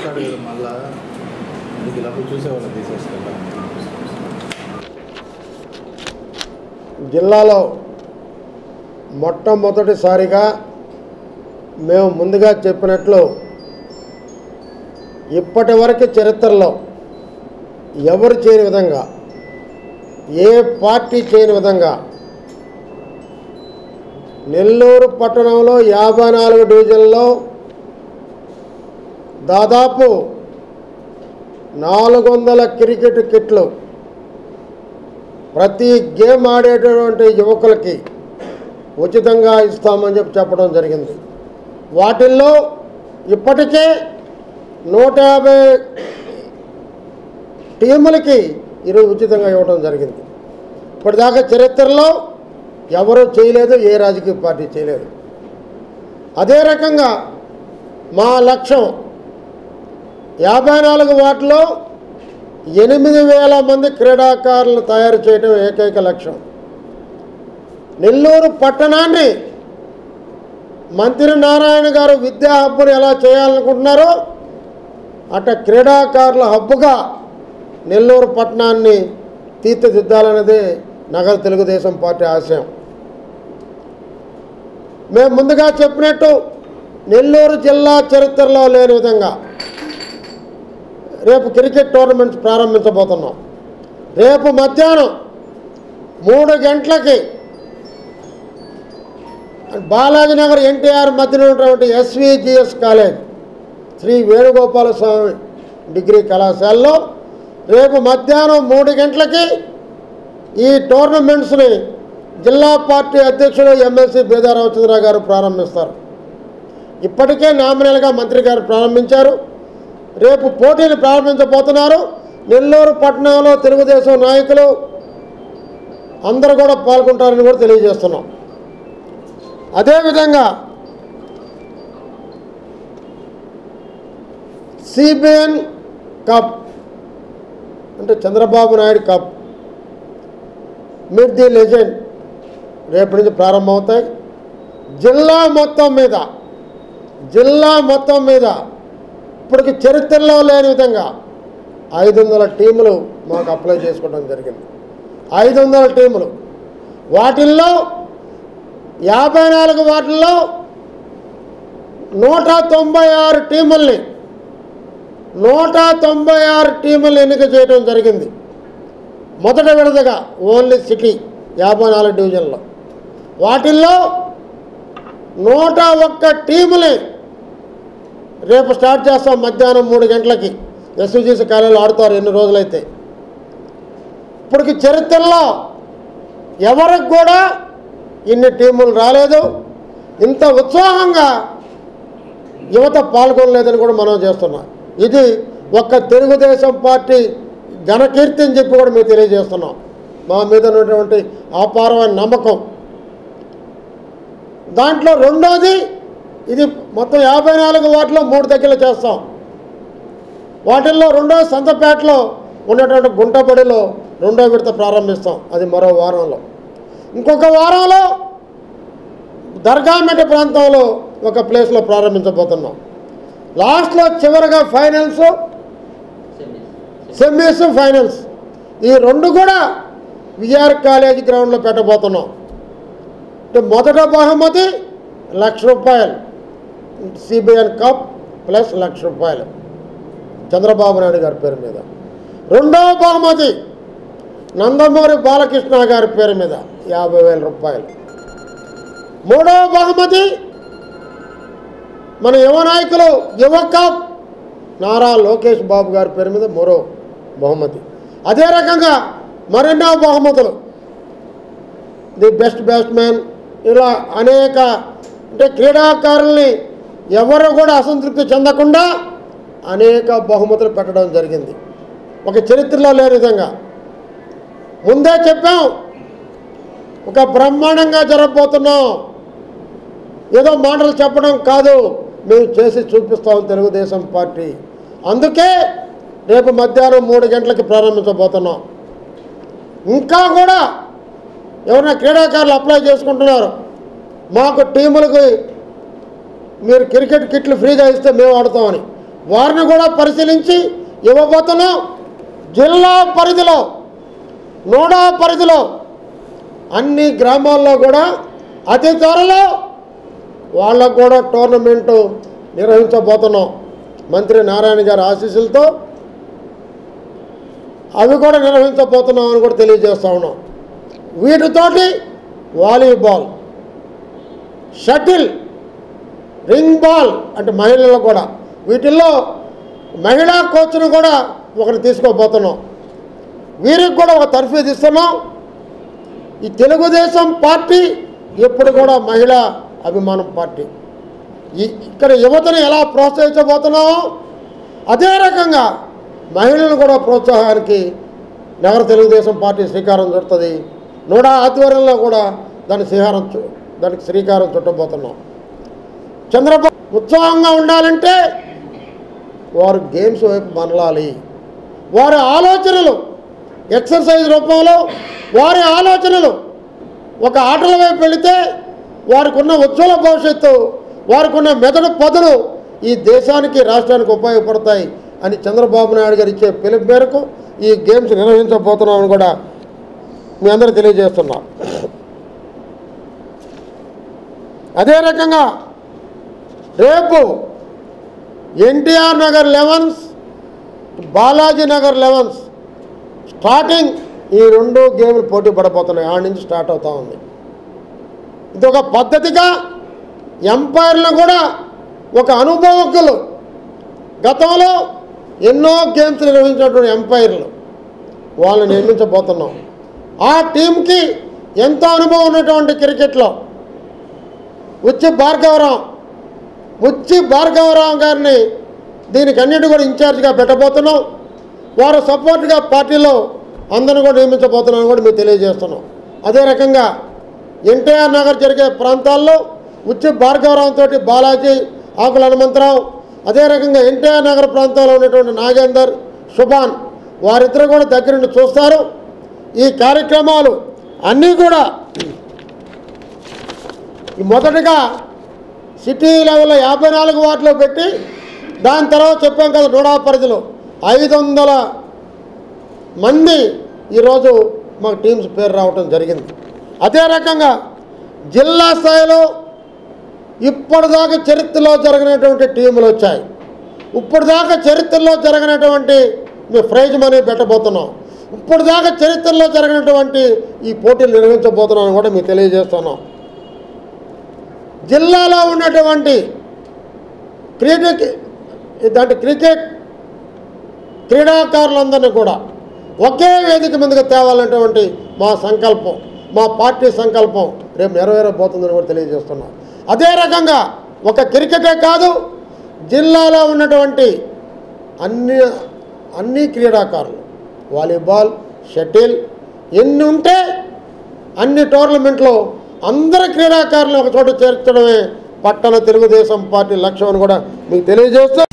వస్తాడు కదా మళ్ళా అందుకు ఇలా చూసేవాళ్ళు తీసేసుకుంటాం జిల్లాలో మొట్టమొదటిసారిగా మేము ముందుగా చెప్పినట్లు ఇప్పటి వరకు చరిత్రలో ఎవరు చేయని విధంగా ఏ పార్టీ చేయని విధంగా నెల్లూరు పట్టణంలో యాభై నాలుగు డివిజన్లో దాదాపు నాలుగు వందల క్రికెట్ కిట్లు ప్రతి గేమ్ ఆడేటటువంటి యువకులకి ఉచితంగా ఇస్తామని చెప్పి చెప్పడం జరిగింది వాటిల్లో ఇప్పటికే నూట యాభై టీములకి ఈరోజు ఉచితంగా ఇవ్వడం జరిగింది ఇప్పటిదాకా చరిత్రలో ఎవరు చేయలేదు ఏ రాజకీయ పార్టీ చేయలేదు అదే రకంగా మా లక్ష్యం యాభై నాలుగు వాటిలో ఎనిమిది వేల మంది క్రీడాకారులను తయారు చేయడం ఏకైక లక్ష్యం నెల్లూరు పట్టణాన్ని మంత్రి నారాయణ గారు విద్యా హబ్బుని ఎలా చేయాలనుకుంటున్నారో అట క్రీడాకారుల హబ్బుగా నెల్లూరు పట్టణాన్ని తీర్చిదిద్దాలన్నదే నగర తెలుగుదేశం పార్టీ ఆశయం మేము ముందుగా చెప్పినట్టు నెల్లూరు జిల్లా చరిత్రలో లేని విధంగా రేపు క్రికెట్ టోర్నమెంట్స్ ప్రారంభించబోతున్నాం రేపు మధ్యాహ్నం మూడు గంటలకి బాలాజీనగర్ ఎన్టీఆర్ మధ్యన ఉన్నటువంటి SVGS college Sri Venugopala Swamy degree కళాశాలలో రేపు మధ్యాహ్నం మూడు గంటలకి ఈ టోర్నమెంట్స్ని జిల్లా పార్టీ అధ్యక్షుడు ఎమ్మెల్సీ బేదా రామచంద్ర గారు ప్రారంభిస్తారు ఇప్పటికే నామినల్గా మంత్రి గారు ప్రారంభించారు రేపు పోటీని ప్రారంభించబోతున్నారు నెల్లూరు పట్టణంలో తెలుగుదేశం నాయకులు అందరూ కూడా పాల్గొంటారని కూడా తెలియజేస్తున్నాం అదేవిధంగా సిబిఎన్ కప్ అంటే Chandrababu Naidu cup meet the legend రేపటి నుంచి ప్రారంభమవుతాయి జిల్లా మొత్తం మీద జిల్లా మొత్తం మీద ఇప్పటికి చరిత్రలో లేని విధంగా ఐదు వందల టీములు మాకు అప్లై చేసుకోవడం జరిగింది ఐదు వందల టీములు వాటిల్లో యాభై నాలుగు వాటిల్లో నూట తొంభై ఆరు టీముల్ని నూట తొంభై ఆరు టీములు ఎన్నిక చేయడం జరిగింది మొదట విడతగా ఓన్లీ సిటీ యాభై నాలుగు డివిజన్లో వాటిల్లో నూట ఒక్క టీముని రేపు స్టార్ట్ చేస్తాం మధ్యాహ్నం మూడు గంటలకి ఎస్విజిసి కాలేజీలో ఆడుతారు ఎన్ని రోజులైతే ఇప్పటికి చరిత్రలో ఎవరికి కూడా ఇన్ని టీములు రాలేదు ఇంత ఉత్సాహంగా యువత పాల్గొనలేదని కూడా మనం చేస్తున్నాం ఇది ఒక్క తెలుగుదేశం పార్టీ ఘనకీర్తి అని చెప్పి కూడా మేము తెలియజేస్తున్నాం మా మీద ఉన్నటువంటి అపారమైన నమ్మకం దాంట్లో రెండోది ఇది మొత్తం యాభై నాలుగు వాటిలో మూడు దగ్గర చేస్తాం వాటిల్లో రెండో సంతపేటలో ఉన్నటువంటి గుంటబడిలో రెండో విడత ప్రారంభిస్తాం అది మరో వారంలో ఇంకొక వారంలో దర్గామెట ప్రాంతంలో ఒక ప్లేస్లో ప్రారంభించబోతున్నాం లాస్ట్లో చివరిగా ఫైనల్స్ సెమీస్ ఫైనల్స్ ఈ రెండు కూడా విఆర్ కాలేజ్ గ్రౌండ్లో పెట్టబోతున్నాం అంటే మొదట బహుమతి లక్ష రూపాయలు సిబిఎన్ కప్ ప్లస్ లక్ష రూపాయలు చంద్రబాబు నాయుడు గారి పేరు మీద రెండవ బహుమతి నందమూరి బాలకృష్ణ గారి పేరు మీద యాభై వేల రూపాయలు మూడవ బహుమతి మన యువ నాయకులు యువ కప్ నారా లోకేష్ బాబు గారి పేరు మీద మరో బహుమతి అదే రకంగా మరెన్నో బహుమతులు ది బెస్ట్ బ్యాట్స్మెన్ ఇలా అనేక అంటే క్రీడాకారుల్ని ఎవరు కూడా అసంతృప్తి చెందకుండా అనేక బహుమతులు పెట్టడం జరిగింది ఒక చరిత్రలో లేని విధంగా ముందే చెప్పాం ఒక బ్రహ్మాండంగా జరగబోతున్నాం ఏదో మాటలు చెప్పడం కాదు మేము చేసి చూపిస్తాం తెలుగుదేశం పార్టీ అందుకే రేపు మధ్యాహ్నం మూడు గంటలకి ప్రారంభించబోతున్నాం ఇంకా కూడా ఎవరైనా క్రీడాకారులు అప్లై చేసుకుంటున్నారు మాకు టీములకి మీరు క్రికెట్ కిట్లు ఫ్రీగా ఇస్తే మేము ఆడతామని వారిని కూడా పరిశీలించి ఇవ్వబోతున్నాం జిల్లా పరిధిలో నోడా పరిధిలో అన్ని గ్రామాల్లో కూడా అతి త్వరలో వాళ్ళకు కూడా టోర్నమెంటు నిర్వహించబోతున్నాం మంత్రి నారాయణ గారి ఆశీస్సులతో అవి కూడా నిర్వహించబోతున్నాం అని కూడా తెలియజేస్తా ఉన్నాం వీటితోటి వాలీబాల్ షటిల్ రింగ్ బాల్ అంటే మహిళలు కూడా వీటిల్లో మహిళా కోచ్ను కూడా ఒకటి తీసుకోబోతున్నాం వీరికి కూడా ఒక తర్ఫీదు ఇస్తున్నాం ఈ తెలుగుదేశం పార్టీ ఎప్పుడు కూడా మహిళా అభిమానం పార్టీ ఈ ఇక్కడ యువతను ఎలా ప్రోత్సహించబోతున్నామో అదే రకంగా మహిళలు కూడా ప్రోత్సాహానికి నగర తెలుగుదేశం పార్టీ శ్రీకారం చుడుతుంది నూడా ఆధ్వర్యంలో కూడా దాని శ్రీకారం చు- దానికి శ్రీకారం చుట్టబోతున్నాం చంద్రబాబు ఉత్సాహంగా ఉండాలంటే వారు గేమ్స్ వైపు మరలాలి వారి ఆలోచనలు ఎక్సర్సైజ్ రూపంలో వారి ఆలోచనలు ఒక ఆటల వైపు వెళితే వారికి ఉన్న ఉజ్వల భవిష్యత్తు వారికి ఉన్న మెదడు పదులు ఈ దేశానికి రాష్ట్రానికి ఉపయోగపడతాయి అని చంద్రబాబు నాయుడు గారు ఇచ్చే పిలుపు మేరకు ఈ గేమ్స్ నిర్వహించబోతున్నామని కూడా మీ అందరూ తెలియజేస్తున్నాం అదే రకంగా రేపు NTR Nagar elevens Balaji Nagar elevens starting ఈ రెండు గేమ్లు పోటీ పడబోతున్నాయి ఆడ నుంచి స్టార్ట్ అవుతా ఉంది ఇది ఒక పద్ధతిగా ఎంపైర్లు కూడా ఒక అనుభవకులు గతంలో ఎన్నో గేమ్స్ నిర్వహించినటువంటి ఎంపైర్లు వాళ్ళని నిర్మించబోతున్నాం ఆ టీంకి ఎంతో అనుభవం ఉన్నటువంటి క్రికెట్లో ఉచ్చి భార్గవరావు ఉచ్చి భార్గవరావు గారిని దీనికి అన్నిటి కూడా ఇన్ఛార్జిగా పెట్టబోతున్నాం వారు సపోర్ట్గా పార్టీలో అందరిని కూడా నియమించబోతున్నామని కూడా మీకు తెలియజేస్తున్నాం అదే రకంగా ఎన్టీఆర్ నగర్ జరిగే ప్రాంతాల్లో ఉచ్చి భార్గవరావు తోటి బాలాజీ ఆకుల హనుమంతరావు అదే రకంగా ఎన్టీఆర్ నగర్ ప్రాంతంలో ఉన్నటువంటి నాగేందర్ సుభాన్ వారిద్దరు కూడా దగ్గరుండి చూస్తారు ఈ కార్యక్రమాలు అన్నీ కూడా ఈ మొదటగా సిటీ లెవెల్లో యాభై నాలుగు వార్డులో పెట్టి దాని తర్వాత చెప్పాం కదా నూడా పరిధిలో ఐదు వందల మంది ఈరోజు మాకు టీమ్స్ పేరు రావటం జరిగింది అదే రకంగా జిల్లా స్థాయిలో ఇప్పటిదాకా చరిత్రలో జరిగినటువంటి టీములు వచ్చాయి ఇప్పటిదాకా చరిత్రలో జరిగినటువంటి మీ ప్రైజ్ మనీ పెట్టబోతున్నాం ఇప్పటిదాకా చరిత్రలో జరిగినటువంటి ఈ పోటీలు నిర్వహించబోతున్నాం కూడా మీకు తెలియజేస్తున్నాం జిల్లాలో ఉన్నటువంటి క్రికెట్ దాంట్లో క్రికెట్ క్రీడాకారులందరినీ కూడా ఒకే వేదిక మీదకి తేవాలన్నటువంటి మా సంకల్పం మా పార్టీ సంకల్పం రేపు నెరవేరబోతుందని కూడా తెలియజేస్తున్నాం అదే రకంగా ఒక క్రికెటే కాదు జిల్లాలో ఉన్నటువంటి అన్ని అన్ని క్రీడాకారులు వాలీబాల్ షటిల్ ఎన్ని ఉంటే అన్ని టోర్నమెంట్లో అందరి క్రీడాకారులను ఒక చోట చేర్చడమే పట్టణ తెలుగుదేశం పార్టీ లక్ష్యం అని కూడా మీకు తెలియజేస్తూ